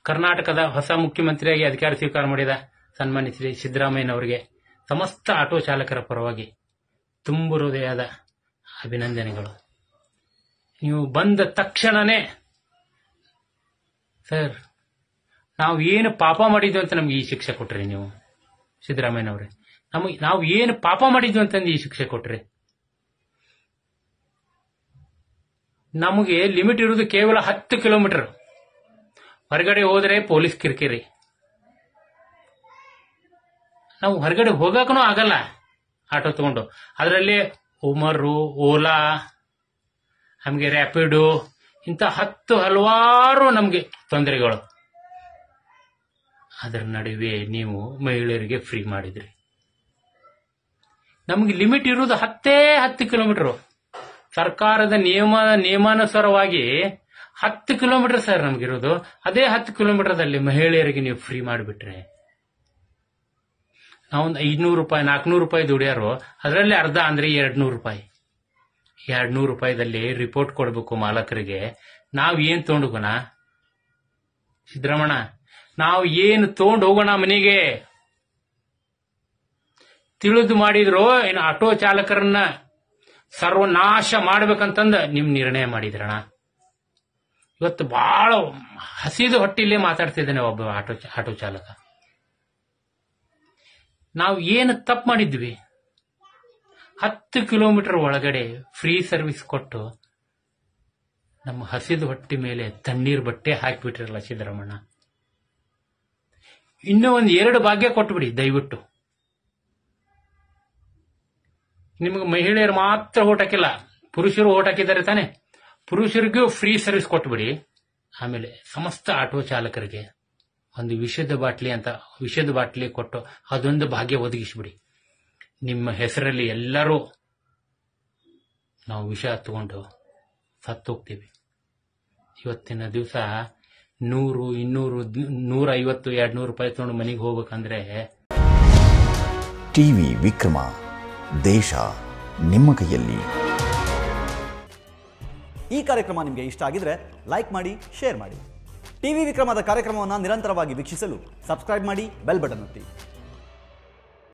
ಕರ್ನಾಟಕದ ಹೊಸ ಮುಖ್ಯಮಂತ್ರಿಯಾಗಿ ಅಧಿಕಾರ ಸ್ವೀಕಾರ ಮಾಡಿದ ಸನ್ಮಾನ್ಯ ಶ್ರೀ ಸಿದ್ದರಾಮಯ್ಯನವರಿಗೆ ಸಮಸ್ತ ಆಟೋ ಚಾಲಕರ ಪರವಾಗಿ ತುಂಬು ಹೃದಯದ ಅಭಿನಂದನೆಗಳು ನೀವು ಬಂದ ತಕ್ಷಣನೇ ಸರ್ ನಾವು ಏನು ಪಾಪ ಮಾಡಿದ್ವಿ ಅಂತ ನಮ್ಗೆ ಈ ಶಿಕ್ಷೆ ಕೊಟ್ರಿ ನೀವು ಸಿದ್ದರಾಮಯ್ಯನವ್ರೆ ನಮಗೆ ನಾವು ಏನು ಪಾಪ ಮಾಡಿದ್ವಿ ಅಂತಂದು ಈ ಶಿಕ್ಷೆ ಕೊಟ್ರಿ ನಮಗೆ ಲಿಮಿಟ್ ಇರುವುದು ಕೇವಲ ಹತ್ತು ಕಿಲೋಮೀಟರ್ ಹೊರಗಡೆ ಹೋದ್ರೆ ಪೊಲೀಸ್ ಕಿರಿಕಿರಿ ನಾವು ಹೊರಗಡೆ ಹೋಗಕ್ಕೂ ಆಗಲ್ಲ ಆಟೋ ತಗೊಂಡು ಅದರಲ್ಲಿ ಉಮರು ಓಲಾ ನಮಗೆ ರ್ಯಾಪಿಡು ಇಂಥ ಹತ್ತು ಹಲವಾರು ನಮಗೆ ತೊಂದರೆಗಳು ಅದರ ನಡುವೆ ನೀವು ಮಹಿಳೆಯರಿಗೆ ಫ್ರೀ ಮಾಡಿದ್ರಿ ನಮಗೆ ಲಿಮಿಟ್ ಇರುವುದು ಹತ್ತೇ ಹತ್ತು ಕಿಲೋಮೀಟರ್ ಸರ್ಕಾರದ ನಿಯಮ ನಿಯಮಾನುಸಾರವಾಗಿ ಹತ್ತು ಕಿಲೋಮೀಟರ್ ಸರ್ ನಮಗಿರೋದು ಅದೇ ಹತ್ತು ಕಿಲೋಮೀಟರ್ದಲ್ಲಿ ಮಹಿಳೆಯರಿಗೆ ನೀವು ಫ್ರೀ ಮಾಡಿಬಿಟ್ರೆ ನಾವೊಂದು ಐದ್ನೂರು ರೂಪಾಯಿ ನಾಲ್ಕುನೂರು ರೂಪಾಯಿ ದುಡಿಯಾರು ಅದರಲ್ಲಿ ಅರ್ಧ ಅಂದ್ರೆ ಎರಡ್ ನೂರು ರೂಪಾಯಿ ಎರಡ್ ನೂರು ರೂಪಾಯಿದಲ್ಲಿ ರಿಪೋರ್ಟ್ ಕೊಡಬೇಕು ಮಾಲಕರಿಗೆ ನಾವ್ ಏನ್ ತಗೊಂಡು ಹೋಗೋಣ ಸಿದ್ದರಾಮಣ್ಣ ನಾವು ಏನು ತಗೊಂಡು ಹೋಗೋಣ ಮನೆಗೆ ತಿಳಿದು ಮಾಡಿದ್ರು ಏನು ಆಟೋ ಚಾಲಕರನ್ನ ಸರ್ವನಾಶ ಮಾಡ್ಬೇಕಂತಂದ ನಿಮ್ ನಿರ್ಣಯ ಮಾಡಿದ್ರಣ ಇವತ್ತು ಬಹಳ ಹಸಿದು ಹೊಟ್ಟಿಲೇ ಮಾತಾಡ್ತಿದ್ದಾನೆ ಒಬ್ಬ ಆಟೋ ಆಟೋ ಚಾಲಕ ನಾವು ಏನು ತಪ್ಪು ಮಾಡಿದ್ವಿ ಹತ್ತು ಕಿಲೋಮೀಟರ್ ಒಳಗಡೆ ಫ್ರೀ ಸರ್ವಿಸ್ ಕೊಟ್ಟು ನಮ್ಮ ಹಸಿದು ಹೊಟ್ಟಿ ಮೇಲೆ ತಣ್ಣೀರ್ ಬಟ್ಟೆ ಹಾಕಿಬಿಟ್ರಲ್ಲ ಸಿದ್ದರಾಮಣ್ಣ ಇನ್ನೂ ಒಂದು ಎರಡು ಭಾಗ್ಯ ಕೊಟ್ಬಿಡಿ ದಯವಿಟ್ಟು ನಿಮಗೆ ಮಹಿಳೆಯರು ಮಾತ್ರ ಓಟ್ ಹಾಕಿಲ್ಲ ಪುರುಷರು ಓಟ್ ಹಾಕಿದ್ದಾರೆ ತಾನೆ ಪುರುಷರಿಗೂ ಫ್ರೀ ಸರ್ವಿಸ್ ಕೊಟ್ಬಿಡಿ ಆಮೇಲೆ ಸಮಸ್ತ ಆಟೋ ಚಾಲಕರಿಗೆ ಒಂದು ವಿಷದ ಬಾಟ್ಲಿ ಅಂತ ವಿಷದ ಬಾಟ್ಲಿ ಕೊಟ್ಟು ಅದೊಂದು ಭಾಗ್ಯ ಒದಗಿಸ್ಬಿಡಿ ನಿಮ್ಮ ಹೆಸರಲ್ಲಿ ಎಲ್ಲರೂ ನಾವು ವಿಷ ತಗೊಂಡು ಸತ್ತೋಗ್ತೀವಿ ಇವತ್ತಿನ ದಿವಸ ನೂರು ಇನ್ನೂರು ನೂರ ಐವತ್ತು ಎರಡು ನೂರು ರೂಪಾಯಿ ತಗೊಂಡು ಮನೆಗೆ ಹೋಗ್ಬೇಕಂದ್ರೆ ಟಿವಿ ವಿಕ್ರಮ ದೇಶ ನಿಮ್ಮ ಕೈಯಲ್ಲಿ ಈ ಕಾರ್ಯಕ್ರಮ ನಿಮಗೆ ಇಷ್ಟ ಆಗಿದ್ರೆ ಲೈಕ್ ಮಾಡಿ ಶೇರ್ ಮಾಡಿ ಟಿವಿ ವಿಕ್ರಮದ ಕಾರ್ಯಕ್ರಮವನ್ನು ನಿರಂತರವಾಗಿ ವೀಕ್ಷಿಸಲು ಸಬ್ಸ್ಕ್ರೈಬ್ ಮಾಡಿ ಬೆಲ್ ಬಟನ್ ಒತ್ತಿ